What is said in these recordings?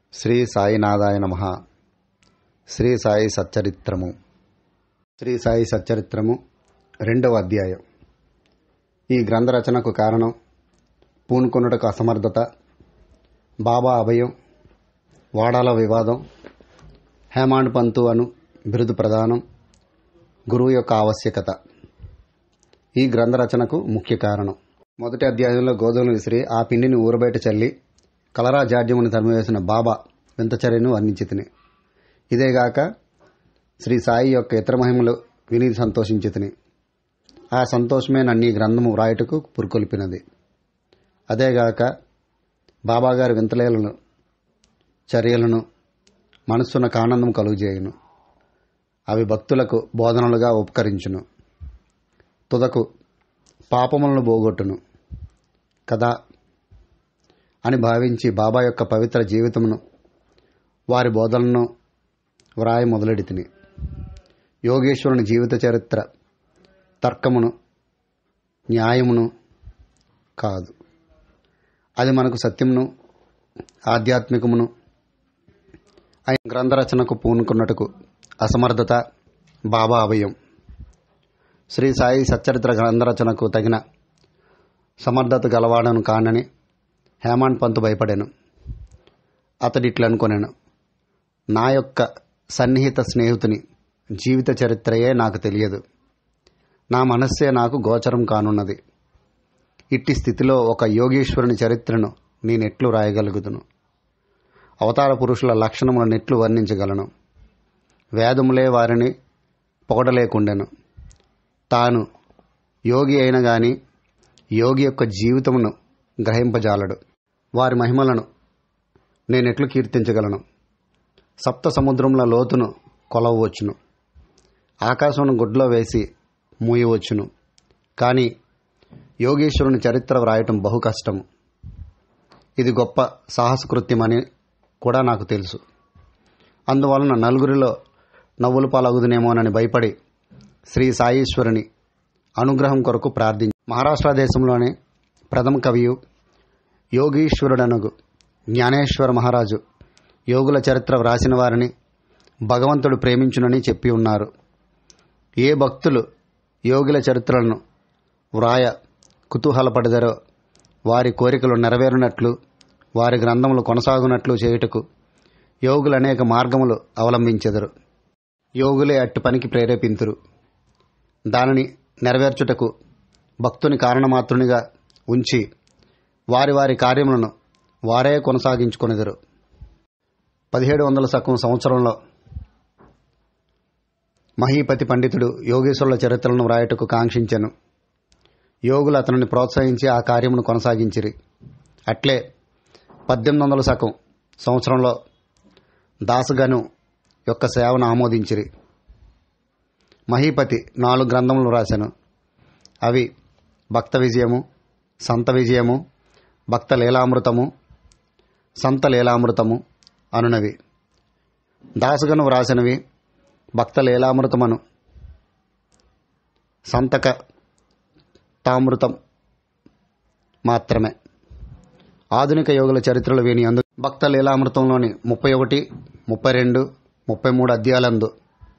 శ్రీ సాయినాథాయ నమ శ్రీ సాయి సచ్చరిత్రము శ్రీ సాయి సచ్చరిత్రము రెండవ అధ్యాయం ఈ గ్రంథ రచనకు కారణం పూనుకొనుటకు అసమర్థత బాబా అభయం వాడాల వివాదం హేమాండ్ పంతు అను బిరుదు ప్రదానం గురువు యొక్క ఆవశ్యకత ఈ గ్రంథ రచనకు ముఖ్య కారణం మొదటి అధ్యాయంలో గోధుమలు విసిరి ఆ పిండిని ఊరబయట చల్లి కలరా జాడ్యముని తరిమివేసిన బాబా వింత చర్యను వర్ణించితిని ఇదేగాక శ్రీ సాయి యొక్క ఇతర మహిమలు విని సంతోషించితిని ఆ సంతోషమే నన్ను ఈ గ్రంథము వ్రాయుటకు పురుకొల్పినది అదేగాక బాబాగారి వింతలేలను చర్యలను మనస్సునకు ఆనందం కలుగజేయును అవి భక్తులకు బోధనలుగా ఉపకరించును తుదకు పాపములను పోగొట్టును కదా అని భావించి బాబా యొక్క పవిత్ర జీవితమును వారి బోధనను వ్రాయి మొదలెడితిని యోగేశ్వరుని జీవిత చరిత్ర తర్కమును న్యాయమును కాదు అది మనకు సత్యమును ఆధ్యాత్మికమును ఆయన గ్రంథరచనకు పూనుకున్నట్టుకు అసమర్థత బాబా అభయం శ్రీ సాయి సచ్చరిత్ర గ్రంథరచనకు తగిన సమర్థత గలవాడను కానని హేమాండ్ పంతు భయపడాను అతడు ఇట్లనుకొనాను నా యొక్క సన్నిహిత స్నేహితుని జీవిత చరిత్రయే నాకు తెలియదు నా మనస్సే నాకు గోచరం కానున్నది ఇట్టి స్థితిలో ఒక యోగీశ్వరుని చరిత్రను నేనెట్లు రాయగలుగుదును అవతార పురుషుల లక్షణములను ఎట్లు వర్ణించగలను వేదములే వారిని పొగడలేకుండెను తాను యోగి అయిన గాని యోగి యొక్క జీవితమును గ్రహింపజాలడు వారి మహిమలను నేనెట్లు కీర్తించగలను సప్త సముద్రముల లోతును కొలవవచ్చును ఆకాశమును గుడ్లో వేసి మూయవచ్చును కానీ యోగేశ్వరుని చరిత్ర వ్రాయటం బహు కష్టము ఇది గొప్ప సాహసకృత్యమని కూడా నాకు తెలుసు అందువలన నలుగురిలో నవ్వులు పాలగుదునేమోనని భయపడి శ్రీ సాయీశ్వరుని అనుగ్రహం కొరకు ప్రార్థించి మహారాష్ట్ర దేశంలోని ప్రథమ కవియు యోగీశ్వరుడనగు జ్ఞానేశ్వర మహారాజు యోగుల చరిత్ర వ్రాసిన వారిని భగవంతుడు ప్రేమించునని చెప్పి ఉన్నారు ఏ భక్తులు యోగుల చరిత్రలను వ్రాయ కుతూహలపడదరో వారి కోరికలు నెరవేరునట్లు వారి గ్రంథములు కొనసాగునట్లు చేయుటకు యోగులు అనేక మార్గములు అవలంబించెదరు యోగులే అట్టి పనికి ప్రేరేపింతురు దానిని నెరవేర్చుటకు భక్తుని కారణమాత్రునిగా ఉంచి వారి వారి కార్యములను వారే కొనసాగించుకొనిదరు పదిహేడు వందల శకం సంవత్సరంలో మహీపతి పండితుడు యోగేశ్వరుల చరిత్రలను వ్రాయటకు కాంక్షించెను యోగులు అతనిని ప్రోత్సహించి ఆ కార్యమును కొనసాగించిరి అట్లే పద్దెనిమిది వందల శకం సంవత్సరంలో దాసగను యొక్క సేవను ఆమోదించిరి మహీపతి నాలుగు గ్రంథములు రాశాను అవి భక్త విజయము సంత విజయము భక్త లీలామృతము సంత లీలామృతము అనునవి దాసగను వ్రాసినవి భక్త లీలామృతమను సంతక తామృతం మాత్రమే ఆధునిక యోగుల చరిత్రలు విని అందు భక్త లీలామృతంలోని ముప్పై ఒకటి ముప్పై రెండు ముప్పై మూడు అధ్యాయాలందు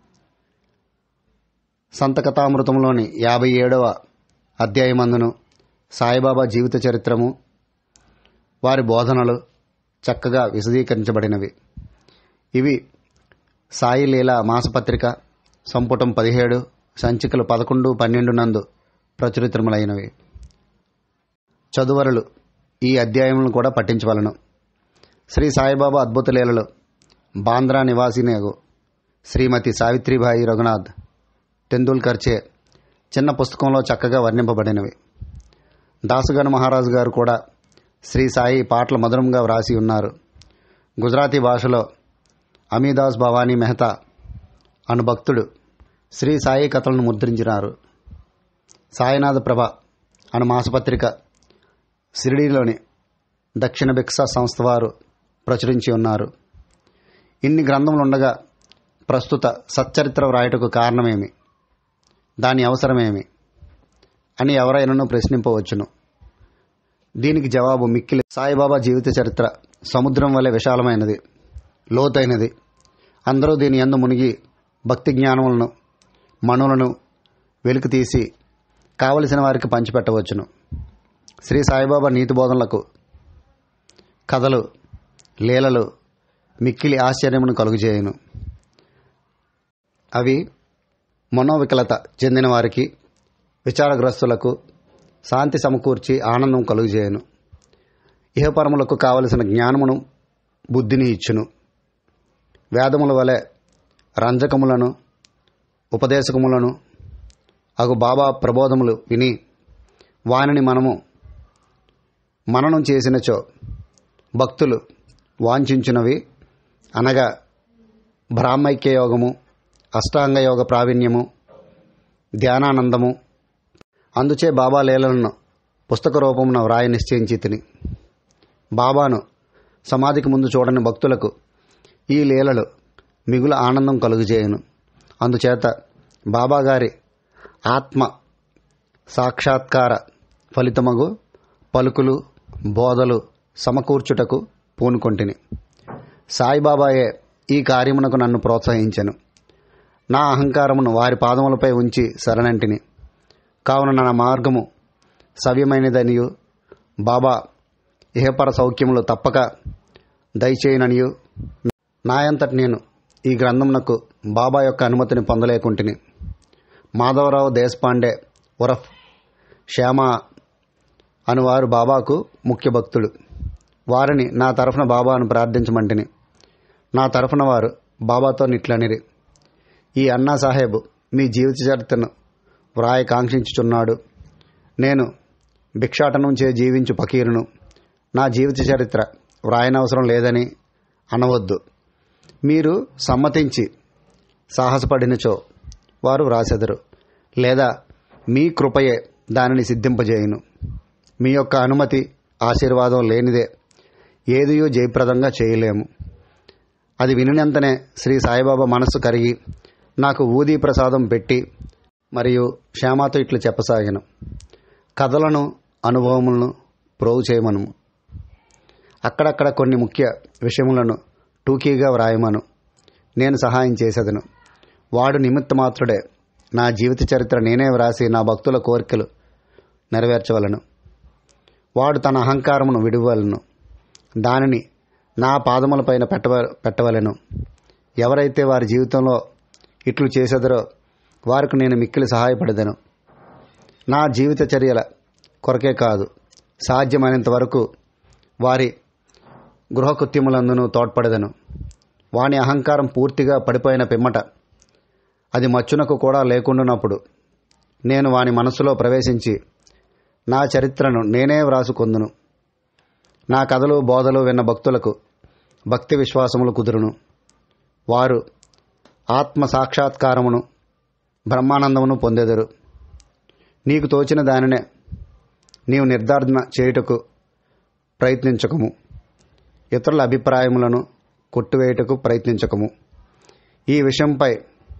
సంతకథామృతంలోని యాభై ఏడవ అధ్యాయమందును సాయిబాబా జీవిత చరిత్రము వారి బోధనలు చక్కగా విశదీకరించబడినవి ఇవి సాయి లీల మాసపత్రిక సంపుటం పదిహేడు సంచికలు పదకొండు పన్నెండు నందు ప్రచురితములైనవి చదువరులు ఈ అధ్యాయములను కూడా పఠించవలను శ్రీ సాయిబాబా అద్భుత లీలలు బాంద్రా నివాసినేగు శ్రీమతి సావిత్రిబాయి రఘునాథ్ టెండూల్కర్చే చిన్న పుస్తకంలో చక్కగా వర్ణింపబడినవి దాసుగణ మహారాజు గారు కూడా శ్రీ సాయి పాటలు మధురంగా వ్రాసి ఉన్నారు గుజరాతీ భాషలో అమీదాస్ భవానీ మెహతా అను భక్తుడు శ్రీ సాయి కథలను ముద్రించినారు సాయినాథ ప్రభ అను మాసపత్రిక షిరిడీలోని దక్షిణ భిక్ష సంస్థ వారు ప్రచురించి ఉన్నారు ఇన్ని గ్రంథములుండగా ప్రస్తుత సచ్చరిత్ర వ్రాయటకు కారణమేమి దాని అవసరమేమి అని ఎవరైనాను ప్రశ్నింపవచ్చును దీనికి జవాబు మిక్కిలి సాయిబాబా జీవిత చరిత్ర సముద్రం వలె విశాలమైనది లోతైనది అందరూ దీని ఎందు మునిగి భక్తి జ్ఞానములను మనులను వెలికి తీసి కావలసిన వారికి పంచిపెట్టవచ్చును శ్రీ సాయిబాబా నీతి బోధనలకు కథలు లీలలు మిక్కిలి ఆశ్చర్యమును కలుగుచేయును అవి మనోవికలత చెందిన వారికి విచారగ్రస్తులకు శాంతి సమకూర్చి ఆనందం కలుగజేయను ఇహపరములకు కావలసిన జ్ఞానమును బుద్ధిని ఇచ్చును వేదముల వలె రంజకములను ఉపదేశకములను అగు బాబా ప్రబోధములు విని వానిని మనము మననం చేసినచో భక్తులు వాంఛించినవి అనగా బ్రాహ్మైక్య యోగము అష్టాంగ యోగ ప్రావీణ్యము ధ్యానానందము అందుచే బాబా లీలలను పుస్తక రూపమున వ్రాయ నిశ్చయించి తిని బాబాను సమాధికి ముందు చూడని భక్తులకు ఈ లీలలు మిగుల ఆనందం కలుగుచేయను అందుచేత బాబాగారి ఆత్మ సాక్షాత్కార ఫలితమగు పలుకులు బోధలు సమకూర్చుటకు పూనుకొంటిని సాయిబాబాయే ఈ కార్యమునకు నన్ను ప్రోత్సహించెను నా అహంకారమును వారి పాదములపై ఉంచి శరణంటిని కావున నా మార్గము సవ్యమైనదనియు బాబా ఇహపర సౌఖ్యములు తప్పక దయచేయననియు నాయంతటి నేను ఈ గ్రంథమునకు బాబా యొక్క అనుమతిని పొందలేకుంటుని మాధవరావు దేశపాండే ఉరఫ్ శ్యామ అనువారు బాబాకు ముఖ్య భక్తుడు వారిని నా తరఫున బాబాను ప్రార్థించమంటిని నా తరఫున వారు బాబాతో నిట్లనిరి ఈ అన్నా సాహెబ్ మీ జీవిత చరిత్రను వ్రాయ కాంక్షించుచున్నాడు నేను భిక్షాటనం చే జీవించు పకీరును నా జీవిత చరిత్ర వ్రాయనవసరం లేదని అనవద్దు మీరు సమ్మతించి సాహసపడినచో వారు వ్రాసెదరు లేదా మీ కృపయే దానిని సిద్ధింపజేయును మీ యొక్క అనుమతి ఆశీర్వాదం లేనిదే ఏదియో జయప్రదంగా చేయలేము అది వినినంతనే శ్రీ సాయిబాబా మనస్సు కరిగి నాకు ఊదీ ప్రసాదం పెట్టి మరియు శ్యామాతో ఇట్లు చెప్పసాగాను కథలను అనుభవములను ప్రోగు చేయమను అక్కడక్కడ కొన్ని ముఖ్య విషయములను టూకీగా వ్రాయమను నేను సహాయం చేసేదను వాడు నిమిత్త మాత్రుడే నా జీవిత చరిత్ర నేనే వ్రాసి నా భక్తుల కోరికలు నెరవేర్చవలను వాడు తన అహంకారమును విడువలను దానిని నా పాదములపైన పెట్టవ పెట్టవలెను ఎవరైతే వారి జీవితంలో ఇట్లు చేసేదరో వారికి నేను మిక్కిలి సహాయపడదను నా జీవిత చర్యల కొరకే కాదు సాధ్యమైనంత వరకు వారి గృహకృత్యములందును తోడ్పడదను వాని అహంకారం పూర్తిగా పడిపోయిన పిమ్మట అది మచ్చునకు కూడా లేకుండానప్పుడు నేను వాని మనసులో ప్రవేశించి నా చరిత్రను నేనే వ్రాసుకొందును నా కథలు బోధలు విన్న భక్తులకు భక్తి విశ్వాసములు కుదురును వారు ఆత్మ సాక్షాత్కారమును బ్రహ్మానందమును పొందెదరు నీకు తోచిన దానినే నీవు నిర్ధారణ చేయుటకు ప్రయత్నించకము ఇతరుల అభిప్రాయములను కొట్టివేయుటకు ప్రయత్నించకము ఈ విషయంపై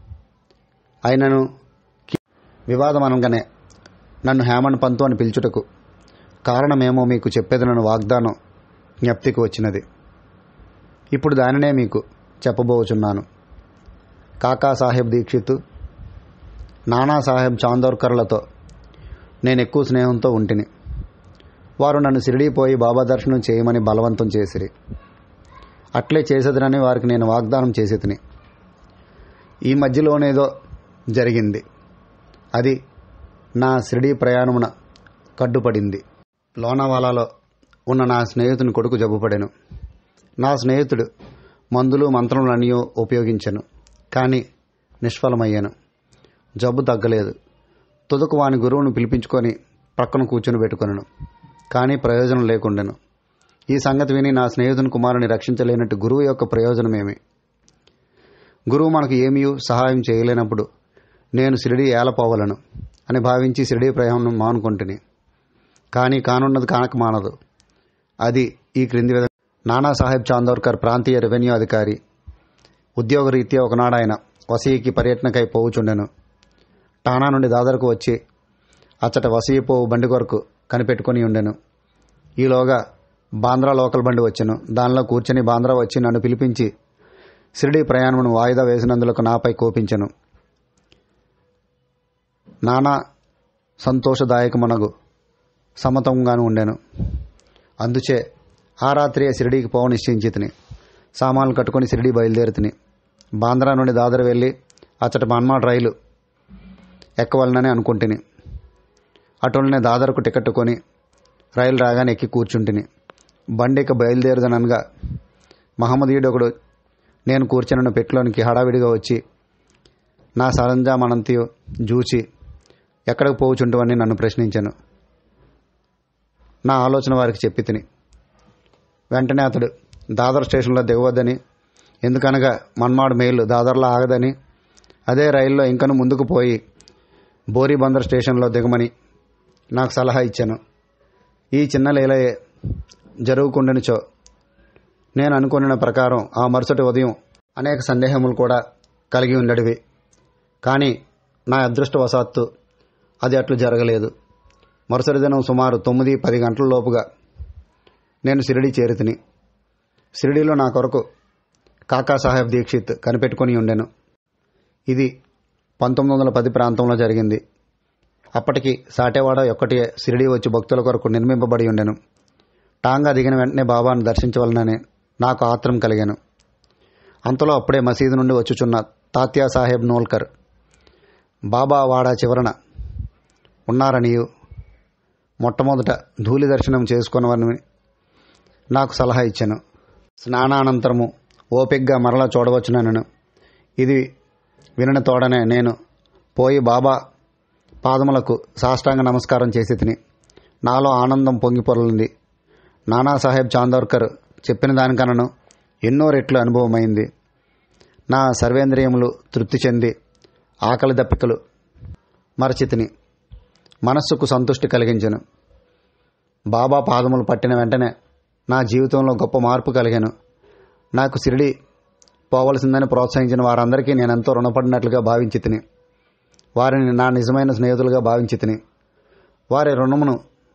అయినను వివాదం అనగానే నన్ను హేమండ్ పంతు అని పిలుచుటకు కారణమేమో మీకు చెప్పేదనను వాగ్దానం జ్ఞప్తికి వచ్చినది ఇప్పుడు దానినే మీకు చెప్పబోచున్నాను కాకా సాహెబ్ దీక్షిత్ నానా సాహెబ్ చాందోర్కర్లతో నేను ఎక్కువ స్నేహంతో ఉంటిని వారు నన్ను సిరిడిపోయి బాబా దర్శనం చేయమని బలవంతం చేసిరి అట్లే చేసేదనని వారికి నేను వాగ్దానం చేసి తిని ఈ మధ్యలోనేదో జరిగింది అది నా షిరిడీ ప్రయాణమున కడ్డుపడింది లోనావాలాలో ఉన్న నా స్నేహితుని కొడుకు జబ్బుపడాను నా స్నేహితుడు మందులు మంత్రములన్నీ ఉపయోగించాను కానీ నిష్ఫలమయ్యాను జబ్బు తగ్గలేదు తుదకు వాని గురువును పిలిపించుకొని ప్రక్కన కూర్చొని పెట్టుకొనను కానీ ప్రయోజనం లేకుండాను ఈ సంగతి విని నా స్నేహితుని కుమారుని రక్షించలేనట్టు గురువు యొక్క ప్రయోజనమేమి గురువు మనకు ఏమీ సహాయం చేయలేనప్పుడు నేను షిరిడి ఏలపోవలను అని భావించి షిరిడి ప్రయాణం మానుకుంటుని కానీ కానున్నది కానక మానదు అది ఈ క్రింది విధంగా నానాసాహెబ్ చాందోర్కర్ ప్రాంతీయ రెవెన్యూ అధికారి ఉద్యోగరీత్యా ఒకనాడు ఆయన వసీకి పర్యటనకై పోవుచుండెను టానా నుండి దాదరకు వచ్చి అచ్చట వసీ పోవు బండి కొరకు కనిపెట్టుకుని ఉండెను ఈలోగా బాంద్రా లోకల్ బండి వచ్చెను దానిలో కూర్చొని బాంద్రా వచ్చి నన్ను పిలిపించి షిరిడీ ప్రయాణమును వాయిదా వేసినందులకు నాపై కోపించెను నానా సంతోషదాయకమునగు సమతంగాను ఉండెను అందుచే ఆ రాత్రియే షిరిడీకి పోవ నిశ్చయించి సామాన్లు కట్టుకొని షిరిడీ బయలుదేరుతుని బాంద్రా నుండి దాదర్ వెళ్ళి అచ్చట మన్మాడ్ రైలు ఎక్కవలనని అనుకుంటుని అటులనే దాదర్కు టికెట్ కొని రైలు రాగానే ఎక్కి కూర్చుంటిని బండి ఇక బయలుదేరుదనగా మహమ్మదీయుడు ఒకడు నేను కూర్చున్న పెట్టులోనికి హడావిడిగా వచ్చి నా సరంజామనంతియు జూచి ఎక్కడికి పోవుచుంటువని నన్ను ప్రశ్నించాను నా ఆలోచన వారికి చెప్పి తిని వెంటనే అతడు దాదర్ స్టేషన్లో దిగవద్దని ఎందుకనగా మన్మాడ్ మెయిల్ దాదర్లో ఆగదని అదే రైల్లో ఇంకను ముందుకు పోయి బోరీబందర్ స్టేషన్లో దిగమని నాకు సలహా ఇచ్చాను ఈ చిన్న లీలయే జరుగుకుండనిచో నేను అనుకున్న ప్రకారం ఆ మరుసటి ఉదయం అనేక సందేహములు కూడా కలిగి ఉండడివి కానీ నా అదృష్టవశాత్తు అది అట్లు జరగలేదు మరుసటి దినం సుమారు తొమ్మిది పది గంటల లోపుగా నేను షిరిడి చేరుతిని షిరిడీలో నా కొరకు కాకా సాహెబ్ దీక్షిత్ కనిపెట్టుకుని ఉండెను ఇది పంతొమ్మిది వందల పది ప్రాంతంలో జరిగింది అప్పటికి సాటేవాడ ఒక్కటి షిరిడి వచ్చి భక్తుల కొరకు నిర్మింపబడి ఉండెను టాంగా దిగిన వెంటనే బాబాను దర్శించవలనని నాకు ఆత్రం కలిగాను అంతలో అప్పుడే మసీదు నుండి వచ్చుచున్న తాత్యా సాహెబ్ నోల్కర్ బాబా వాడా చివరన ఉన్నారనియు మొట్టమొదట ధూళి దర్శనం చేసుకునవని నాకు సలహా ఇచ్చాను స్నానానంతరము ఓపిగ్గా మరలా చూడవచ్చునను ఇది వినని తోడనే నేను పోయి బాబా పాదములకు సాష్టాంగ నమస్కారం చేసి తిని నాలో ఆనందం పొంగిపొరలింది నానాసాహెబ్ చాందోర్కర్ చెప్పిన దానికనను ఎన్నో రెట్లు అనుభవమైంది నా సర్వేంద్రియములు తృప్తి చెంది ఆకలి దప్పికలు మరచితిని మనస్సుకు సంతృష్టి కలిగించను బాబా పాదములు పట్టిన వెంటనే నా జీవితంలో గొప్ప మార్పు కలిగాను నాకు సిరిడి పోవలసిందని ప్రోత్సహించిన వారందరికీ నేను ఎంతో రుణపడినట్లుగా భావించి తిని వారిని నా నిజమైన స్నేహితులుగా భావించి తిని వారి రుణమును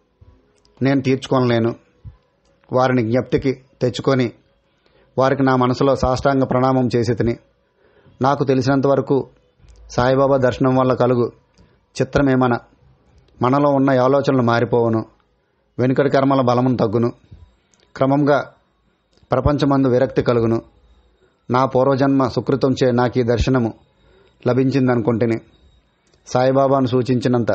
నేను తీర్చుకోనలేను వారిని జ్ఞప్తికి తెచ్చుకొని వారికి నా మనసులో సాష్టాంగ ప్రణామం చేసి తిని నాకు తెలిసినంత వరకు సాయిబాబా దర్శనం వల్ల కలుగు చిత్రమేమన మనలో ఉన్న ఆలోచనలు మారిపోవును వెనుకటి కర్మల బలమును తగ్గును క్రమంగా ప్రపంచమందు విరక్తి కలుగును నా పూర్వజన్మ సుకృతం చే నాకు ఈ దర్శనము లభించిందనుకుంటుని సాయిబాబాను సూచించినంత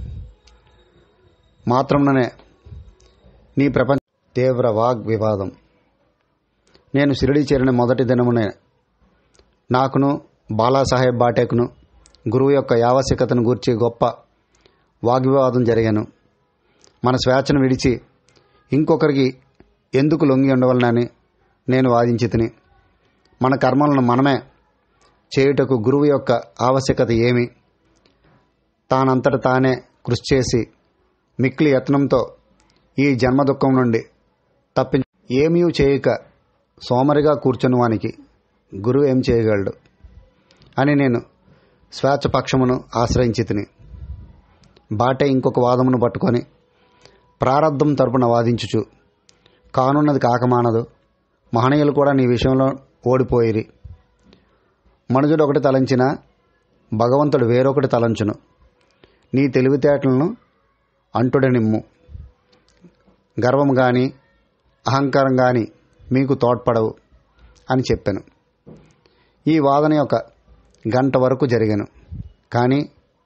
మాత్రంలోనే నీ ప్రపంచ తీవ్ర వాగ్ వివాదం నేను షిరిడి చేరిన మొదటి దినమునే నాకును బాలాసాహెబ్ బాటేకును గురువు యొక్క ఆవశ్యకతను గూర్చి గొప్ప వాగ్వివాదం జరిగాను మన స్వేచ్ఛను విడిచి ఇంకొకరికి ఎందుకు లొంగి ఉండవలనని నేను వాదించి తిని మన కర్మలను మనమే చేయుటకు గురువు యొక్క ఆవశ్యకత ఏమి తానంతట తానే కృషి చేసి మిక్కిలి యత్నంతో ఈ జన్మ దుఃఖం నుండి తప్పి ఏమీ చేయక సోమరిగా కూర్చుని వానికి గురువు ఏం చేయగలడు అని నేను స్వేచ్ఛపక్షమును ఆశ్రయించి తిని బాటే ఇంకొక వాదమును పట్టుకొని ప్రారంధం తరపున వాదించుచు కానున్నది కాకమానదు మహనీయులు కూడా నీ విషయంలో ఓడిపోయిరి మనుజుడు ఒకటి తలంచిన భగవంతుడు వేరొకటి తలంచును నీ తెలివితేటలను అంటుడనిమ్ము గర్వం కానీ అహంకారం కానీ మీకు తోడ్పడవు అని చెప్పాను ఈ వాదన యొక్క గంట వరకు జరిగాను కానీ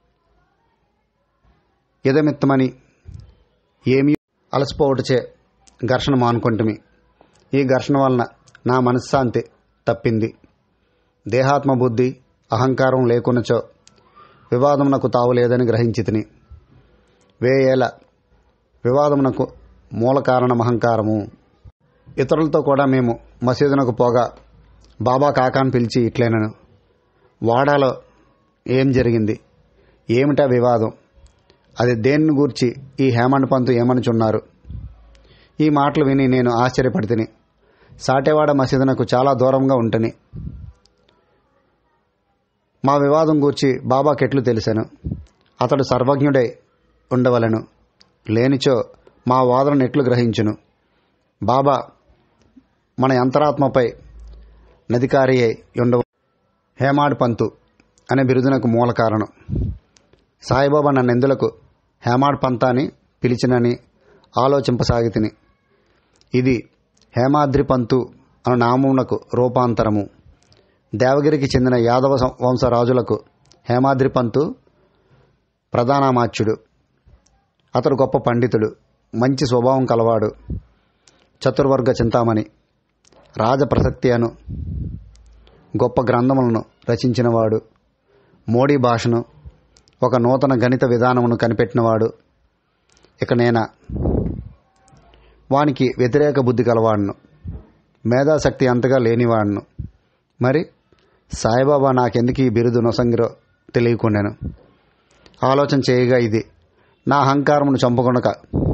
ఇదమిత్తమని ఏమీ అలసిపోవటచే ఘర్షణ మానుకుంటుమి ఈ ఘర్షణ వలన నా మనశ్శాంతి తప్పింది దేహాత్మ బుద్ధి అహంకారం లేకున్నచో వివాదమునకు తావు లేదని గ్రహించి తిని వేయేల వివాదమునకు మూల కారణం అహంకారము ఇతరులతో కూడా మేము మసీదునకు పోగా బాబా కాకాని పిలిచి ఇట్లేనను వాడాలో ఏం జరిగింది ఏమిటా వివాదం అది దేన్ని గూర్చి ఈ హేమండ్ పంతు ఏమనుచున్నారు ఈ మాటలు విని నేను ఆశ్చర్యపడితిని సాటేవాడ మసీదునకు చాలా దూరంగా ఉంటని మా వివాదం గూర్చి బాబాకెట్లు తెలిసాను అతడు సర్వజ్ఞుడై ఉండవలను లేనిచో మా వాదనను ఎట్లు గ్రహించును బాబా మన అంతరాత్మపై నదికారి అయి ఉండవ హేమాడ్ పంతు అనే బిరుదునకు మూల కారణం సాయిబాబా నన్నెందులకు హేమాడ్ పంత అని పిలిచినని ఆలోచింపసాగితిని ఇది హేమాద్రి పంతు అను నామమునకు రూపాంతరము దేవగిరికి చెందిన యాదవ సం- వంశరాజులకు హేమాద్రి పంతు ప్రధానామాచ్యుడు అతడు గొప్ప పండితుడు మంచి స్వభావం కలవాడు చతుర్వర్గ చింతామణి రాజప్రసక్తి అను గొప్ప గ్రంథములను రచించినవాడు మోడీ భాషను ఒక నూతన గణిత విధానమును కనిపెట్టినవాడు ఇక నేనా వానికి వ్యతిరేక బుద్ధి కలవాడును మేధాశక్తి అంతగా లేనివాడును మరి సాయిబాబా నాకెందుకు ఈ బిరుదు నొసంగిరో తెలియకుండాను ఆలోచన చేయగా ఇది నా అహంకారమును చంపుకొనక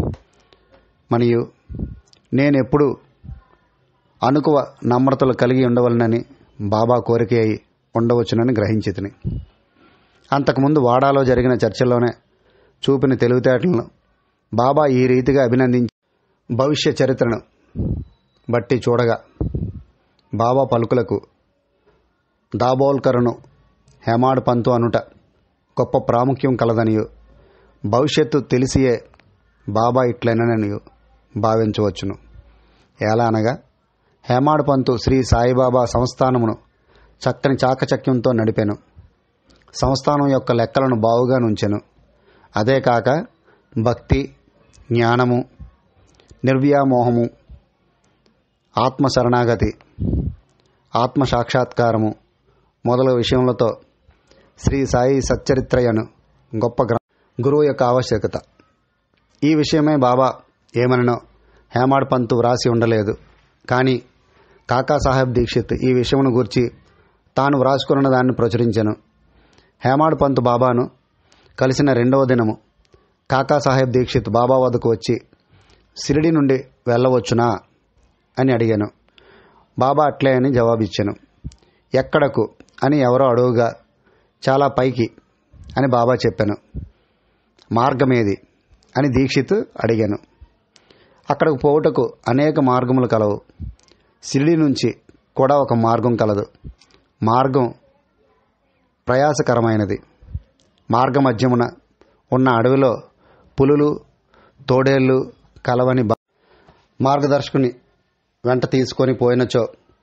మరియు నేనెప్పుడు అనుకువ నమ్రతలు కలిగి ఉండవలనని బాబా కోరిక అయి ఉండవచ్చునని గ్రహించితిని అంతకుముందు వాడాలో జరిగిన చర్చల్లోనే చూపిన తెలివితేటలను బాబా ఈ రీతిగా అభినందించి భవిష్య చరిత్రను బట్టి చూడగా బాబా పలుకులకు దాబోల్కరును హేమాడ్ పంతు అనుట గొప్ప ప్రాముఖ్యం కలదనియు భవిష్యత్తు తెలిసియే బాబా ఇట్లననియు భావించవచ్చును ఎలా అనగా హేమాడ్ పంతు శ్రీ సాయిబాబా సంస్థానమును చక్కని చాకచక్యంతో నడిపెను సంస్థానం యొక్క లెక్కలను బావుగా నుంచెను అదే కాక భక్తి జ్ఞానము నిర్వ్యామోహము ఆత్మ శరణాగతి ఆత్మ సాక్షాత్కారము మొదలగు విషయములతో శ్రీ సాయి సచ్చరిత్రయను గొప్ప గ్ర గురువు యొక్క ఆవశ్యకత ఈ విషయమే బాబా ఏమననో హేమాడ్ పంతు వ్రాసి ఉండలేదు కానీ కాకా సాహెబ్ దీక్షిత్ ఈ విషయమును గూర్చి తాను వ్రాసుకున్న దాన్ని ప్రచురించెను హేమాడ్ పంతు బాబాను కలిసిన రెండవ దినము కాకా సాహెబ్ దీక్షిత్ బాబా వద్దకు వచ్చి సిరిడి నుండి వెళ్ళవచ్చునా అని అడిగాను బాబా అట్లే అని జవాబిచ్చాను ఎక్కడకు అని ఎవరో అడుగుగా చాలా పైకి అని బాబా చెప్పాను మార్గమేది అని దీక్షిత్ అడిగాను అక్కడకు పోవుటకు అనేక మార్గములు కలవు సిరిడి నుంచి కూడా ఒక మార్గం కలదు మార్గం ప్రయాసకరమైనది మార్గ మధ్యమున ఉన్న అడవిలో పులులు తోడేళ్లు కలవని బా- మార్గదర్శకుని వెంట తీసుకొని పోయినచో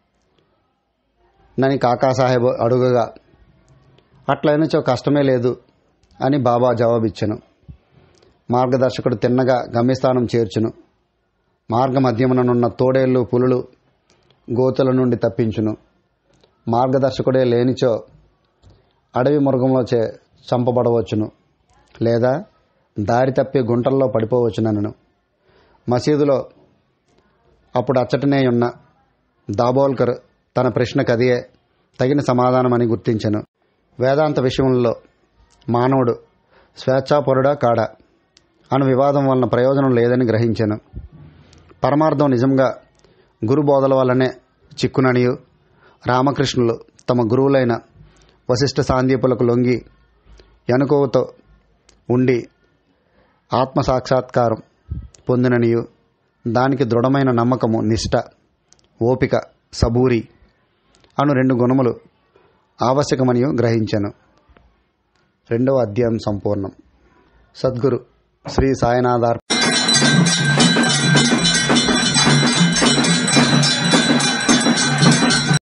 నని కాకాసాహెబ్ అడుగగా అట్లయినచో కష్టమే లేదు అని బాబా జవాబిచ్చెను మార్గదర్శకుడు తిన్నగా గమ్యస్థానం చేర్చును మార్గ మధ్యముననున్న తోడేళ్లు పులులు గోతుల నుండి తప్పించును మార్గదర్శకుడే లేనిచో అడవి మృగంలో చే చంపబడవచ్చును లేదా దారి తప్పి గుంటల్లో పడిపోవచ్చునను మసీదులో అప్పుడు అచ్చటనే ఉన్న దాబోల్కర్ తన ప్రశ్నకు అదియే తగిన సమాధానమని గుర్తించెను వేదాంత విషయంలో మానవుడు స్వేచ్ఛాపరుడా కాడా అను వివాదం వలన ప్రయోజనం లేదని గ్రహించాను పరమార్థం నిజంగా గురు బోధల వల్లనే చిక్కుననియు రామకృష్ణులు తమ గురువులైన వశిష్ఠ సాందీపులకు లొంగి ఎనుకోవతో ఉండి ఆత్మ సాక్షాత్కారం పొందిననియు దానికి దృఢమైన నమ్మకము నిష్ట ఓపిక సబూరి అను రెండు గుణములు ఆవశ్యకమనియు గ్రహించాను రెండవ అధ్యాయం సంపూర్ణం సద్గురు శ్రీ సాయినాథార్